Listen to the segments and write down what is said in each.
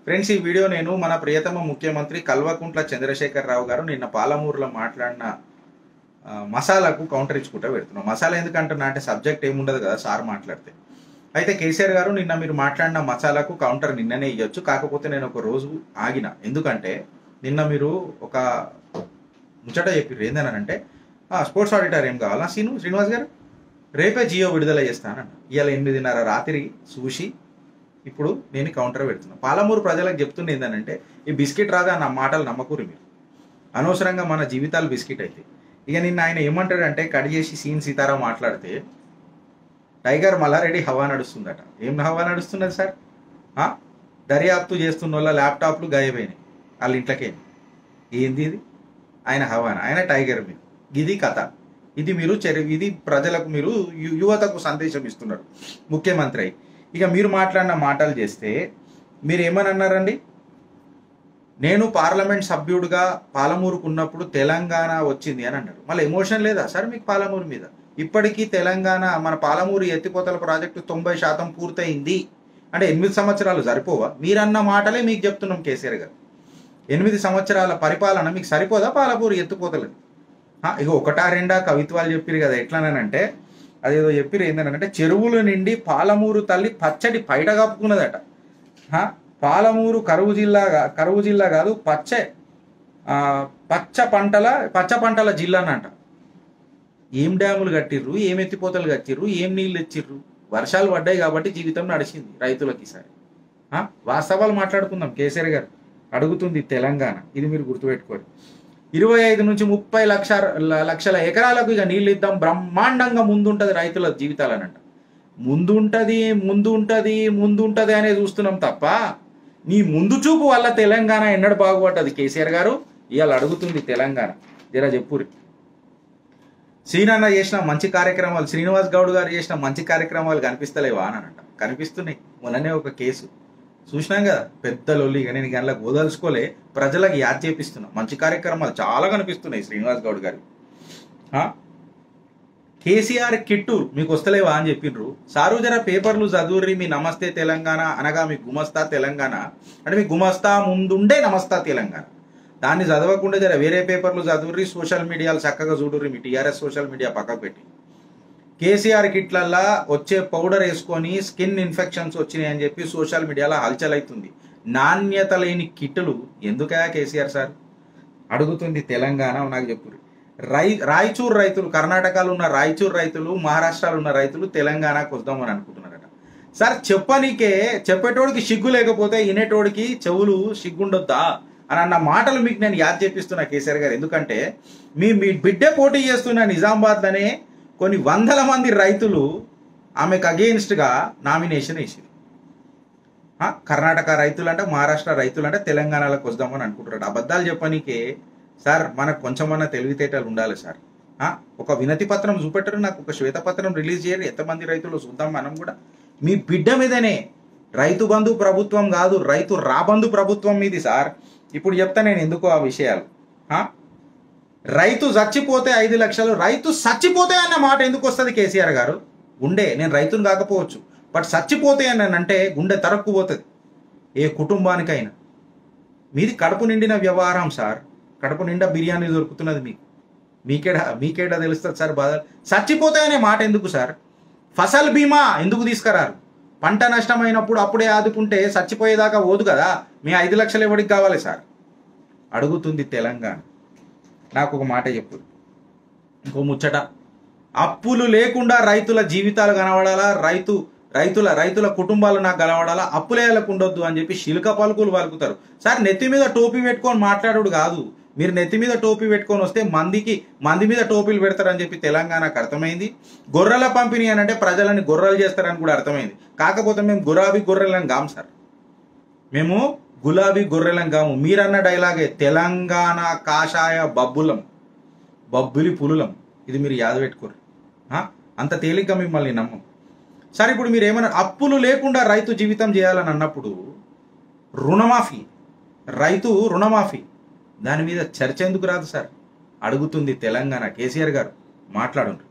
Friends ఈ video నేను మన ప్రియతమ ముఖ్యమంత్రి కల్వకుంట్ల చంద్రశేఖర్ రావు గారు నిన్న పాలమూరులో మాట్లాడిన ఆ, మసాలాకు కౌంటర్ ఇచ్చుకుంటా పెడుతున్నాం మసాలా ఎందుకంటున్నా అంటే సబ్జెక్ట్ ఏముండదు కదా సార్ మాట్లాడితే అయితే కేసీఆర్ గారు నిన్న మీరు మాట్లాడిన మసాలాకు కౌంటర్ నిన్ననే ఇవ్వచ్చు కాకపోతే నేను ఒక రోజు ఆగిన ఎందుకంటే నిన్న మీరు ఒక ముచ్చట చెప్పారు ఏందనంటే స్పోర్ట్స్ ఆడిటర్ ఏం కావాలా సీను శ్రీనివాస్ గారు రేపే జియో విడుదల చేస్తానన్న ఇవాళ ఎనిమిదిన్నర రాత్రి చూసి ఇప్పుడు నేను కౌంటర్ పెడుతున్నా పాలమూరు ప్రజలకు చెప్తుంది ఏంటంటే ఈ బిస్కెట్ రాదా నా మాటలు నమ్మకూరు మీరు అనవసరంగా మన జీవితాలు బిస్కెట్ అయితే ఇక నిన్న ఆయన ఏమంటాడంటే కట్ చేసి సీన్ సీతారాం మాట్లాడితే టైగర్ మల్లారెడ్డి హవా నడుస్తుందట ఏం హవా నడుస్తున్నది సార్ ఆ? దర్యాప్తు చేస్తున్న వాళ్ళ ల్యాప్టాప్లు గాయపోయినాయి వాళ్ళ ఇంట్లోకే ఏంది ఇది ఆయన హవానా ఆయన టైగర్ మీరు ఇది కథ ఇది మీరు చెరి ఇది ప్రజలకు మీరు యు- యువతకు సందేశం ఇస్తున్నారు ముఖ్యమంత్రి అయి. ఇక మీరు మాట్లాడిన మాటలు చేస్తే మీరు ఏమని అన్నారండి నేను పార్లమెంట్ సభ్యుడిగా పాలమూరుకు ఉన్నప్పుడు తెలంగాణ వచ్చింది అని అన్నారు మళ్ళీ ఎమోషన్ లేదా సార్ మీకు పాలమూరు మీద ఇప్పటికీ తెలంగాణ మన పాలమూరు ఎత్తిపోతల ప్రాజెక్టు తొంభై శాతం పూర్తయింది అంటే ఎనిమిది సంవత్సరాలు సరిపోవా మీరన్న మాటలే మీకు చెప్తున్నాం కేసీఆర్ గారు ఎనిమిది సంవత్సరాల పరిపాలన మీకు సరిపోదా పాలమూరు ఎత్తిపోతలది ఆ, ఇక ఒకటా రెండా కవిత్వాలు చెప్పిరు కదా ఎట్లానంటే అదేదో చెప్పిరు ఏంటంటే చెరువుల నిండి పాలమూరు తల్లి పచ్చడి పైట కప్పుకున్నదట ఆ, పాలమూరు కరువు జిల్లా గా- కరువు జిల్లా కాదు పచ్చ ఆ, పచ్చ పంటల పచ్చ పంటల జిల్లానంట ఏం డ్యాములు కట్టిర్రు ఏం ఎత్తిపోతలు కట్టిర్రు ఏం నీళ్ళు తెచ్చిర్రు వర్షాలు పడ్డాయి కాబట్టి జీవితం నడిచింది రైతులకి ఈసారి ఆ, వాస్తవాలు మాట్లాడుకుందాం కేసీఆర్ గారు అడుగుతుంది తెలంగాణ ఇది మీరు గుర్తుపెట్టుకోండి ఇరవై ఐదు నుంచి ముప్పై లక్ష లక్షల ఎకరాలకు ఇక నీళ్ళు ఇద్దాం బ్రహ్మాండంగా ముందుంటది రైతుల జీవితాలనంట ముందుంటది ముందు ఉంటది ముందు ఉంటది అనే చూస్తున్నాం తప్ప నీ ముందు చూపు వల్ల తెలంగాణ ఎన్నడు బాగుపడ్డది కేసీఆర్ గారు ఇవాళ అడుగుతుంది తెలంగాణ జరా చెప్పురి శ్రీనాన్న చేసిన మంచి కార్యక్రమాలు శ్రీనివాస్ గౌడ్ గారు చేసిన మంచి కార్యక్రమాలు కనిపిస్తలేవా అని అంట కనిపిస్తున్నాయి మొన్ననే ఒక కేసు చూసినాం కదా పెద్ద లొల్లి ఇక నేను గంటలకు ఓదలుచుకోలే ప్రజలకు యాద్ చేపిస్తున్నా మంచి కార్యక్రమాలు చాలా కనిపిస్తున్నాయి శ్రీనివాస్ గౌడ్ గారి ఆ? కేసీఆర్ కిట్టు మీకు వస్తలేవా అని చెప్పిండ్రు సారు జర పేపర్లు చదువుర్రి మీ నమస్తే తెలంగాణ అనగా మీ గుమస్తా తెలంగాణ అంటే మీ గుమస్తా ముందుండే నమస్తా తెలంగాణ దాన్ని చదవకుండా జర వేరే పేపర్లు చదువుర్రి సోషల్ మీడియాలు చక్కగా చూడుర్రి మీ టీఆర్ఎస్ సోషల్ మీడియా పక్కకు పెట్టి కేసీఆర్ కిట్లల్లా వచ్చే పౌడర్ వేసుకొని స్కిన్ ఇన్ఫెక్షన్స్ వచ్చినాయి అని చెప్పి సోషల్ మీడియాలో హల్చల్ అవుతుంది నాణ్యత లేని కిట్లు ఎందుకయా కేసీఆర్ సార్ అడుగుతుంది తెలంగాణ నాకు చెప్పు రై రాయచూర్ రైతులు కర్ణాటకలో ఉన్న రాయచూర్ రైతులు మహారాష్ట్రలో ఉన్న రైతులు తెలంగాణకు వద్దామని అనుకుంటున్నారట సార్ చెప్పనీకే చెప్పేటోడికి సిగ్గు లేకపోతే వినేటోడికి చెవులు సిగ్గుండొద్దా అని అన్న మాటలు మీకు నేను యాద్ చేపిస్తున్నా కేసీఆర్ గారు ఎందుకంటే మీ మీ బిడ్డే పోటీ చేస్తున్న నిజామాబాద్ అనే కొన్ని వందల మంది రైతులు ఆమెకు అగెయిన్స్ట్గా నామినేషన్ వేసారు ఆ, కర్ణాటక రైతులంటే మహారాష్ట్ర రైతులంటే తెలంగాణలోకి వద్దామని అనుకుంటున్నాడు అబద్ధాలు చెప్పనీకే సార్ మనకు కొంచెమన్నా తెలివితేటలు ఉండాలి సార్ ఆ, ఒక వినతి పత్రం చూపెట్టరు నాకు ఒక శ్వేతపత్రం రిలీజ్ చేయరు ఎంతమంది రైతులు చూద్దాం మనం కూడా మీ బిడ్డ మీదనే రైతు బంధు ప్రభుత్వం కాదు రైతు రాబంధు ప్రభుత్వం మీది సార్ ఇప్పుడు చెప్తా నేను ఎందుకు ఆ విషయాలు ఆ? రైతు చచ్చిపోతే ఐదు లక్షలు రైతు చచ్చిపోతే అన్న మాట ఎందుకు వస్తుంది కేసీఆర్ గారు గుండె నేను రైతుని కాకపోవచ్చు బట్ చచ్చిపోతే అని అంటే గుండె తరక్కుపోతుంది ఏ కుటుంబానికైనా మీది కడుపు నిండిన వ్యవహారం సార్ కడుపు నిండా బిర్యానీ దొరుకుతున్నది మీకు మీకేడ మీకేడ తెలుస్తుంది సార్ బాధ చచ్చిపోతే అనే మాట ఎందుకు సార్ ఫసల్ బీమా ఎందుకు తీసుకురారు పంట నష్టమైనప్పుడు అప్పుడే ఆదుకుంటే చచ్చిపోయేదాకా పోదు కదా మీ ఐదు లక్షలు ఎవరికి కావాలి సార్ అడుగుతుంది తెలంగాణ నాకు ఒక మాట చెప్పు ఇంకో ముచ్చట అప్పులు లేకుండా రైతుల జీవితాలు కనబడాలా రైతు రైతుల రైతుల కుటుంబాలు నాకు కనబడాలా అప్పులేలకు ఉండొద్దు అని చెప్పి శిల్క పలుకులు పలుకుతారు సార్ నెత్తి మీద టోపీ పెట్టుకొని మాట్లాడుడు కాదు మీరు నెత్తి మీద టోపీ పెట్టుకొని వస్తే మందికి మంది మీద టోపీలు పెడతారని చెప్పి తెలంగాణకు అర్థమైంది గొర్రెల పంపిణీ అని అంటే ప్రజలని గొర్రెలు చేస్తారని కూడా అర్థమైంది కాకపోతే మేము గులాబీ గొర్రెలను కాము సార్ మేము గులాబీ గొర్రెలం కాము మీరన్న డైలాగే తెలంగాణ కాషాయ బబ్బులం బబ్బులి పులులం ఇది మీరు యాద పెట్టుకోరు ఆ? అంత తేలిగ్గా మిమ్మల్ని నమ్మం సరే ఇప్పుడు మీరు ఏమన్నా అప్పులు లేకుండా రైతు జీవితం చేయాలని అన్నప్పుడు రుణమాఫీ రైతు రుణమాఫీ దాని మీద చర్చ ఎందుకు రాదు సార్ అడుగుతుంది తెలంగాణ కేసీఆర్ గారు మాట్లాడండి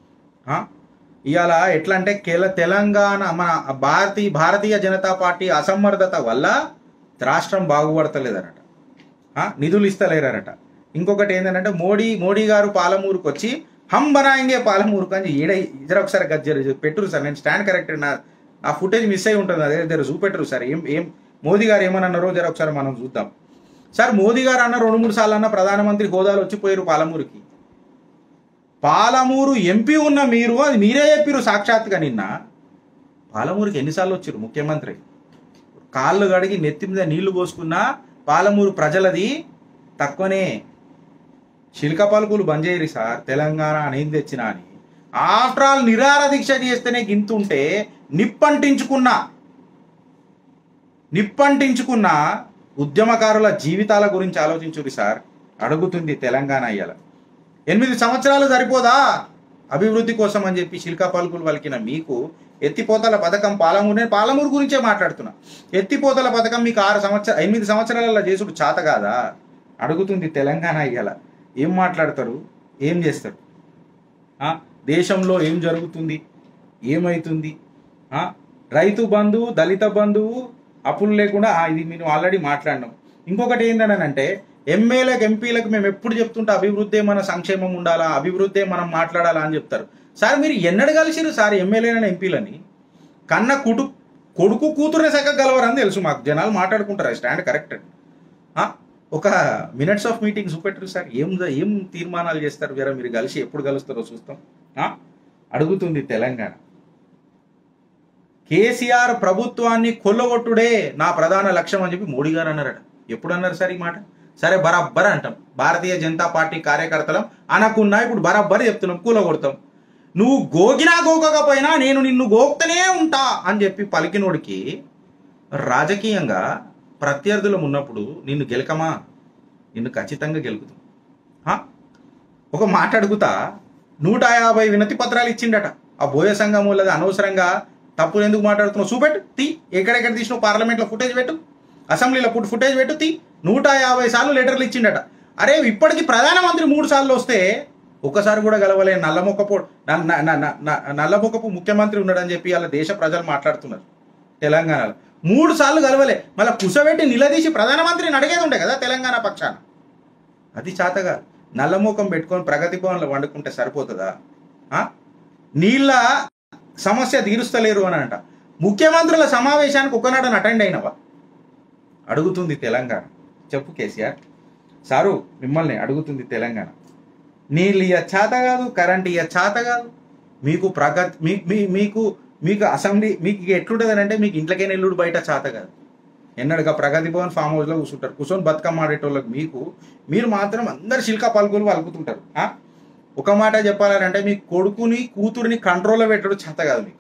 ఇవాళ ఎట్లా అంటే కేల తెలంగాణ మన భారతీయ భారతీయ జనతా పార్టీ అసమర్థత వల్ల రాష్ట్రం బాగుపడతలేదనట ఆ, నిధులు ఇస్తలేరట ఇంకొకటి ఏంటంటే మోడీ మోడీ గారు పాలమూరుకు వచ్చి హమ్ బనాయింగే పాలమూరుకు అని ఈడ ఇద్దరు ఒకసారి గజ్జరు పెట్టురు సార్ నేను స్టాండ్ కరెక్ట్ నా ఆ ఫుటేజ్ మిస్ అయి ఉంటుంది అదే దగ్గర చూపెట్టరు సార్ ఏం ఏం మోదీ గారు ఏమన్నారో జర ఒకసారి మనం చూద్దాం సార్ మోదీ గారు అన్న రెండు మూడు సార్లు అన్న ప్రధానమంత్రి హోదాలు వచ్చిపోయారు పాలమూరుకి పాలమూరు ఎంపీ ఉన్న మీరు అది మీరే చెప్పిరు సాక్షాత్గా నిన్న పాలమూరుకి ఎన్నిసార్లు వచ్చారు ముఖ్యమంత్రి కాళ్ళు కడిగి నెత్తి మీద నీళ్లు పోసుకున్నా పాలమూరు ప్రజలది తక్కువనే శిల్క పలుకులు బంద్ చేయరు సార్ తెలంగాణ అనేది తెచ్చినా అని ఆఫ్టర్ ఆల్ నిరార దీక్ష చేస్తేనే గింతుంటే నిప్పంటించుకున్న నిప్పంటించుకున్న ఉద్యమకారుల జీవితాల గురించి ఆలోచించురి సార్ అడుగుతుంది తెలంగాణ ఇయ్యాల ఎనిమిది సంవత్సరాలు సరిపోదా అభివృద్ధి కోసం అని చెప్పి శిల్కా పలుకులు వలికిన మీకు ఎత్తిపోతల పథకం పాలమూరు నేను పాలమూరు గురించే మాట్లాడుతున్నా ఎత్తిపోతల పథకం మీకు ఆరు సంవత్సర ఎనిమిది సంవత్సరాలలో చేసుడు చాత కాదా అడుగుతుంది తెలంగాణ ఇయ్యాల ఏం మాట్లాడతారు ఏం చేస్తారు ఆ? దేశంలో ఏం జరుగుతుంది ఏమైతుంది ఆ? రైతు బంధువు దళిత బంధువు అప్పులు లేకుండా ఆ, ఇది మేము ఆల్రెడీ మాట్లాడినాం ఇంకొకటి ఏంటనంటే ఎమ్మెల్యేలకు ఎంపీలకు మేము ఎప్పుడు చెప్తుంటే అభివృద్ధి మన సంక్షేమం ఉండాలా అభివృద్ధి మనం మాట్లాడాలా అని చెప్తారు సార్ మీరు ఎన్నడు కలిసిరు సార్ ఎమ్మెల్యేలని ఎంపీలని కన్న కుటు కొడుకు కూతురునే సగ గలవరని తెలుసు మాకు జనాలు మాట్లాడుకుంటారు స్టాండ్ కరెక్ట్ ఒక మినిట్స్ ఆఫ్ మీటింగ్ చూపెట్టరు సార్ ఏం ఏం తీర్మానాలు చేస్తారు వేరే మీరు కలిసి ఎప్పుడు కలుస్తారో చూస్తాం ఆ? అడుగుతుంది తెలంగాణ కేసీఆర్ ప్రభుత్వాన్ని కొల్లగొట్టుడే నా ప్రధాన లక్ష్యం అని చెప్పి మోడీ గారు అన్నారట ఎప్పుడు అన్నారు సార్ ఈ మాట సరే బరాబ్బర్ అంటాం భారతీయ జనతా పార్టీ కార్యకర్తలం అనకున్నా ఇప్పుడు బరాబ్బర్ చెప్తున్నాం కూలగొడతాం నువ్వు గోకినా గోకకపోయినా నేను నిన్ను గోక్తనే ఉంటా అని చెప్పి పలికినోడికి రాజకీయంగా ప్రత్యర్థులం ఉన్నప్పుడు నిన్ను గెలకమా నిన్ను ఖచ్చితంగా గెలుకుతాం ఆ? ఒక మాట అడుగుతా నూట యాభై వినతి పత్రాలు ఇచ్చిండట ఆ బోయ సంఘం వాళ్ళది అనవసరంగా తప్పులు ఎందుకు మాట్లాడుతున్నావు చూపెట్టు తీ ఎక్కడెక్కడ తీసినావు పార్లమెంట్లో ఫుటేజ్ పెట్టు అసెంబ్లీలో ఫుట్ ఫుటేజ్ పెట్టు తీ నూట యాభై సార్లు లెటర్లు ఇచ్చిండట అరే ఇప్పటికి ప్రధానమంత్రి మూడు సార్లు వస్తే ఒకసారి కూడా గెలవలే నల్లమొక్కపో న- న- న- న- న- నల్లమొక్కపు ముఖ్యమంత్రి ఉన్నాడని చెప్పి వాళ్ళ దేశ ప్రజలు మాట్లాడుతున్నారు తెలంగాణలో మూడు సార్లు గెలవలే మళ్ళీ కుసబెట్టి నిలదీసి ప్రధానమంత్రిని అడిగేది ఉండే కదా తెలంగాణ పక్షాన అది చాతగా నల్లమూకం పెట్టుకొని ప్రగతి భవన్లో వండుకుంటే సరిపోతుందా ఆ? నీళ్ళ సమస్య తీరుస్తలేరు అని అంట ముఖ్యమంత్రుల సమావేశానికి ఒకనాడని అటెండ్ అయినవా అడుగుతుంది తెలంగాణ చెప్పు కేసీఆర్ సారు మిమ్మల్ని అడుగుతుంది తెలంగాణ నీళ్ళు ఇయ్య చేత కాదు కరెంట్ ఇయ్య చేత కాదు మీకు ప్రగతి మీ- మీ- మీకు మీకు అసెంబ్లీ మీకు ఇక ఎట్లుంటుంది అంటే మీకు ఇంట్లోకే నెల్లుడు బయట చేత కాదు ఎన్నడుగా ప్రగతి భవన్ ఫామ్ హౌస్లో కూర్చుంటారు కూర్చొని బతుకమ్మ ఆడేటోళ్ళకి మీకు మీరు మాత్రం అందరు శిల్కా పలుకులు పలుకుతుంటారు ఆ? ఒక మాట చెప్పాలంటే మీ కొడుకుని కూతురిని కంట్రోల్లో పెట్టడం చేత కాదు మీకు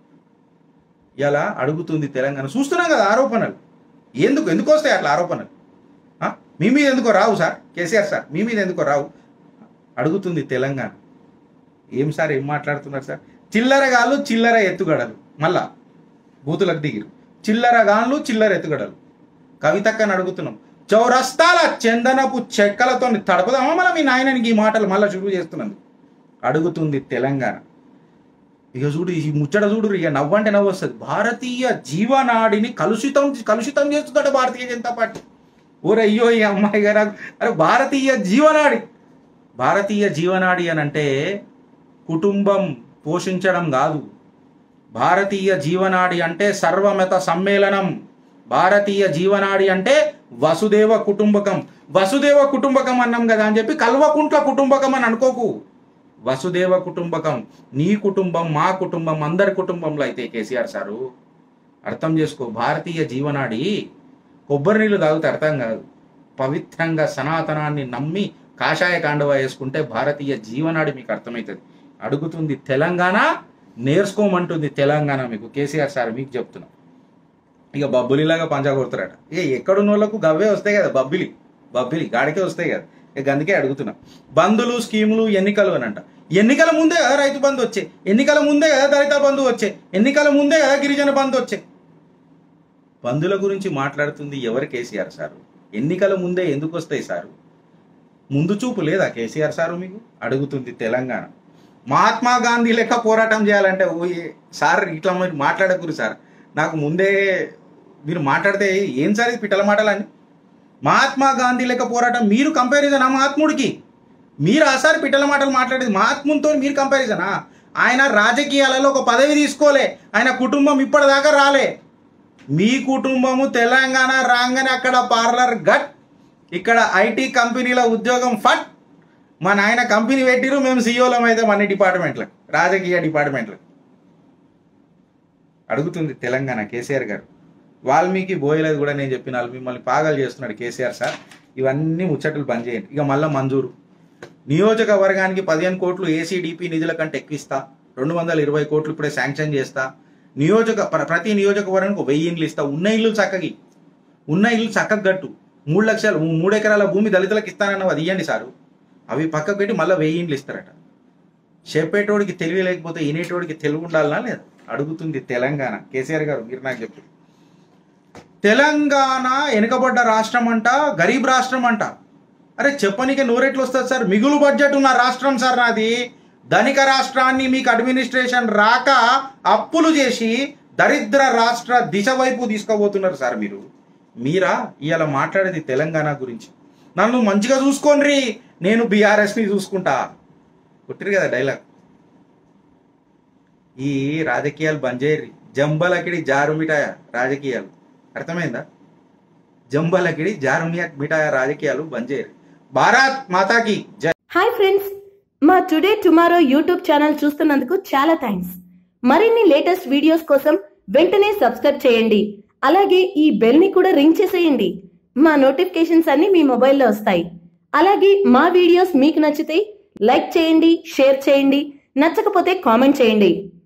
ఇలా అడుగుతుంది తెలంగాణ చూస్తున్నాం కదా ఆరోపణలు ఎందుకు ఎందుకు వస్తాయి అట్లా ఆరోపణలు ఆ? మీ మీద ఎందుకో రావు సార్ కేసీఆర్ సార్ మీ మీద ఎందుకో రావు అడుగుతుంది తెలంగాణ ఏం సార్ ఏం మాట్లాడుతున్నారు సార్ చిల్లరగాళ్ళు చిల్లర ఎత్తుగడలు మళ్ళా బూతులకు దిగిరు చిల్లరగాళ్ళు చిల్లర ఎత్తుగడలు కవితక్కని అడుగుతున్నాం చౌరస్తాల చందనపు చెక్కలతో తడపదామా మళ్ళీ మీ నాయననికి ఈ మాటలు మళ్ళీ శురువు చేస్తున్నది అడుగుతుంది తెలంగాణ ఇక చూడు ఈ ముచ్చట చూడు ఇక నవ్వంటే నవ్వు వస్తుంది భారతీయ జీవనాడిని కలుషితం కలుషితం చేస్తుందట భారతీయ జనతా పార్టీ ఊరే అయ్యో ఈ అమ్మాయి గారు అరే భారతీయ జీవనాడి భారతీయ జీవనాడి అని అంటే కుటుంబం పోషించడం కాదు భారతీయ జీవనాడి అంటే సర్వమత సమ్మేళనం భారతీయ జీవనాడి అంటే వసుదేవ కుటుంబకం వసుదేవ కుటుంబకం అన్నాం కదా అని చెప్పి కల్వకుంట్ల కుటుంబకం అని అనుకోకు వసుదేవ కుటుంబకం నీ కుటుంబం మా కుటుంబం అందరి కుటుంబంలో అయితే కేసీఆర్ సారు అర్థం చేసుకో భారతీయ జీవనాడి కొబ్బరి నీళ్ళు తాగితే అర్థం కాదు పవిత్రంగా సనాతనాన్ని నమ్మి కాషాయ కాండవ వేసుకుంటే భారతీయ జీవనాడి మీకు అర్థమవుతుంది అడుగుతుంది తెలంగాణ నేర్చుకోమంటుంది తెలంగాణ మీకు కేసీఆర్ సార్ మీకు చెప్తున్నా ఇక బబ్బులిలాగా పంజా కొడతారట ఇక ఎక్కడున్న వాళ్ళకు గవ్వే వస్తాయి కదా బబ్బిలి బబ్బిలి గాడికే వస్తాయి కదా ఇక అందుకే అడుగుతున్నా బంధులు స్కీములు ఎన్నికలు అని అంట ఎన్నికల ముందే కదా రైతు బంధు వచ్చే ఎన్నికల ముందే కదా దళిత బంధు వచ్చే ఎన్నికల ముందే కదా గిరిజన బంధు వచ్చే బంధుల గురించి మాట్లాడుతుంది ఎవరు కేసీఆర్ సారు ఎన్నికల ముందే ఎందుకు వస్తాయి సారు ముందు చూపు లేదా కేసీఆర్ సారు మీకు అడుగుతుంది తెలంగాణ మహాత్మా గాంధీ లెక్క పోరాటం చేయాలంటే ఓ ఏ- సార్ ఇట్లా మీరు మాట్లాడకూరు సార్ నాకు ముందే మీరు మాట్లాడితే ఏం సార్ ఇది పిట్టల మాటలని మహాత్మా గాంధీ లెక్క పోరాటం మీరు కంపారిజన్ ఆ మహాత్ముడికి మీరు ఆ సార్ పిట్టల మాటలు మాట్లాడేది మహాత్మునితో మీరు కంపారిజనా ఆయన రాజకీయాలలో ఒక పదవి తీసుకోలే ఆయన కుటుంబం ఇప్పటిదాకా రాలే మీ కుటుంబము తెలంగాణ రాగానే అక్కడ పార్లర్ గట్ ఇక్కడ ఐటీ కంపెనీల ఉద్యోగం ఫట్ మా నాయన కంపెనీ పెట్టిరు మేము సీఈఓలం అయితే అన్ని డిపార్ట్మెంట్లకు రాజకీయ డిపార్ట్మెంట్లకు అడుగుతుంది తెలంగాణ కేసీఆర్ గారు వాల్మీకి బోయలేదు కూడా నేను చెప్పిన వాళ్ళు మిమ్మల్ని పాగలు చేస్తున్నాడు కేసీఆర్ సార్ ఇవన్నీ ముచ్చట్లు బంద్ చేయండి ఇక మళ్ళీ మంజూరు నియోజకవర్గానికి పదిహేను కోట్లు ఏసీడీపీ నిధుల కంటే ఎక్కువిస్తా రెండు వందల ఇరవై కోట్లు ఇప్పుడే శాంక్షన్ చేస్తా నియోజక ప్ర- ప్రతి నియోజకవర్గానికి ఒక వెయ్యి ఇండ్లు ఇస్తా ఉన్న ఇల్లు చక్కగి ఉన్న ఇల్లు చక్కగా గట్టు మూడు లక్షలు మూ- మూడు ఎకరాల భూమి దళితులకు ఇస్తానన్న అది ఇవ్వండి సారు అవి పక్కకు పెట్టి మళ్ళీ వెయ్యి ఇండ్లు ఇస్తారట చెప్పేటోడికి తెలివి లేకపోతే వినేటోడికి తెలివి ఉండాలనా లేదా అడుగుతుంది తెలంగాణ కేసీఆర్ గారు మీరు నాకు చెప్పు తెలంగాణ వెనుకబడ్డ రాష్ట్రం అంట గరీబ్ రాష్ట్రం అంట అరే చెప్పనీకే నూరెట్లు వస్తుంది సార్ మిగులు బడ్జెట్ ఉన్న రాష్ట్రం సార్ నాది ధనిక రాష్ట్రాన్ని మీకు అడ్మినిస్ట్రేషన్ రాక అప్పులు చేసి దరిద్ర రాష్ట్ర దిశ వైపు తీసుకుపోతున్నారు సార్ మీరు మీరా ఇవాళ మాట్లాడేది తెలంగాణ గురించి నన్ను మంచిగా చూసుకోండి నేను బీఆర్ఎస్ని చూసుకుంటా కొట్టిరు కదా డైలాగ్ ఈ రాజకీయాలు బంద్ చేయరు జంబలకిడి జారు మిఠాయ రాజకీయాలు అర్థమైందా జంబలకిడి జారు మియా- మిఠాయ రాజకీయాలు బంద్ చేయరు భారత్ మాతాకి జై హాయ్ ఫ్రెండ్స్ మా టుడే టుమారో యూట్యూబ్ ఛానల్ చూస్తున్నందుకు చాలా థ్యాంక్స్ మరిన్ని లేటెస్ట్ వీడియోస్ కోసం వెంటనే సబ్స్క్రైబ్ చేయండి అలాగే ఈ బెల్ ని కూడా రింగ్ చేసేయండి మా నోటిఫికేషన్స్ అన్ని మీ మొబైల్లో వస్తాయి అలాగే మా వీడియోస్ మీకు నచ్చితే లైక్ చేయండి షేర్ చేయండి నచ్చకపోతే కామెంట్ చేయండి